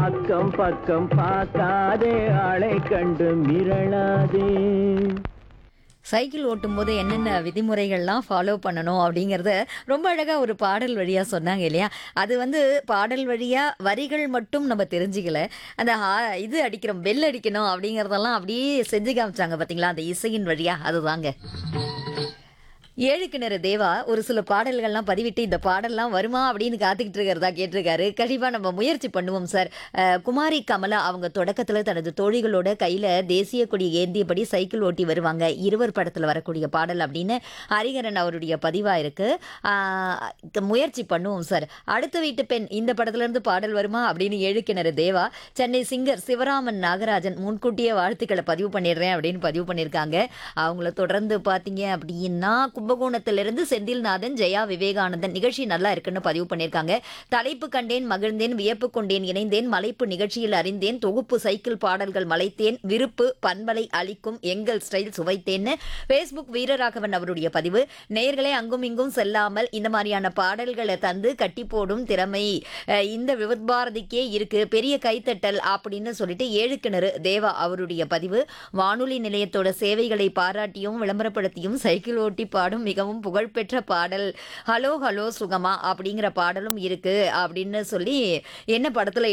அக்கம் பக்கம் பார்க்காதே ஆளை கண்டு மிரளாதே சைக்கிள் ஓட்டும்போது என்னென்ன விதிமுறைகள்லாம் ஃபாலோ பண்ணணும் அப்படிங்கிறத ரொம்ப அழகாக ஒரு பாடல் வழியாக சொன்னாங்க இல்லையா அது வந்து பாடல் வழியாக வரிகள் மட்டும் நம்ம தெரிஞ்சுக்கல அந்த ஹா- இது அடிக்கிறோம் பெல் அடிக்கணும் அப்படிங்கிறதெல்லாம் அப்படியே செஞ்சு காமிச்சாங்க பார்த்தீங்களா அந்த இசையின் வழியாக அதுதாங்க ஏழு கிணறு தேவா ஒரு சில பாடல்கள்லாம் பதிவிட்டு இந்த பாடல்லாம் வருமா அப்படின்னு காத்துக்கிட்டு இருக்கிறதா கேட்டிருக்காரு கண்டிப்பாக நம்ம முயற்சி பண்ணுவோம் சார் அஹ், குமாரி கமலா அவங்க தொடக்கத்தில் தனது தோழிகளோட கையில் தேசிய கொடி ஏந்தியபடி சைக்கிள் ஓட்டி வருவாங்க இருவர் படத்தில் வரக்கூடிய பாடல் அப்படின்னு ஹரிகரன் அவருடைய பதிவாக இருக்கு ஆஹ், க- முயற்சி பண்ணுவோம் சார் அடுத்த வீட்டு பெண் இந்த படத்துலேருந்து பாடல் வருமா அப்படின்னு ஏழு கிணறு தேவா சென்னை சிங்கர் சிவராமன் நாகராஜன் முன்கூட்டியே வாழ்த்துக்களை பதிவு பண்ணிடுறேன் அப்படின்னு பதிவு பண்ணியிருக்காங்க அவங்கள தொடர்ந்து பார்த்தீங்க அப்படின்னா கும்பகோணத்திலிருந்து செந்தில்நாதன் ஜெயா விவேகானந்தன் நிகழ்ச்சி நல்லா இருக்குன்னு பதிவு பண்ணியிருக்காங்க தலைப்பு கண்டேன் மகிழ்ந்தேன் வியப்பு கொண்டேன் இணைந்தேன் மலைப்பு நிகழ்ச்சியில் அறிந்தேன் தொகுப்பு சைக்கிள் பாடல்கள் மலைத்தேன் விருப்பு பண்பலை அளிக்கும் எங்கள் ஸ்டைல் சுவைத்தேன்னு ஃபேஸ்புக் வீரராகவன் அவருடைய பதிவு நேயர்களே அங்கும் இங்கும் செல்லாமல் இந்த மாதிரியான பாடல்களை தந்து கட்டி போடும் திறமை அஹ், இந்த விவத்பாரதிக்கே இருக்கு பெரிய கைத்தட்டல் அப்படின்னு சொல்லிட்டு ஏழு கிணறு தேவா அவருடைய பதிவு வானொலி நிலையத்தோட சேவைகளை பாராட்டியும் விளம்பரப்படுத்தியும் சைக்கிள் ஓட்டி பாடும் மிகவும் புகழ்பெற்ற பாடல் ஹலோ ஹலோ சுகமா அப்படிங்கிற பாடலும் இருக்கு அப்படின்னு சொல்லி என்ன படத்துல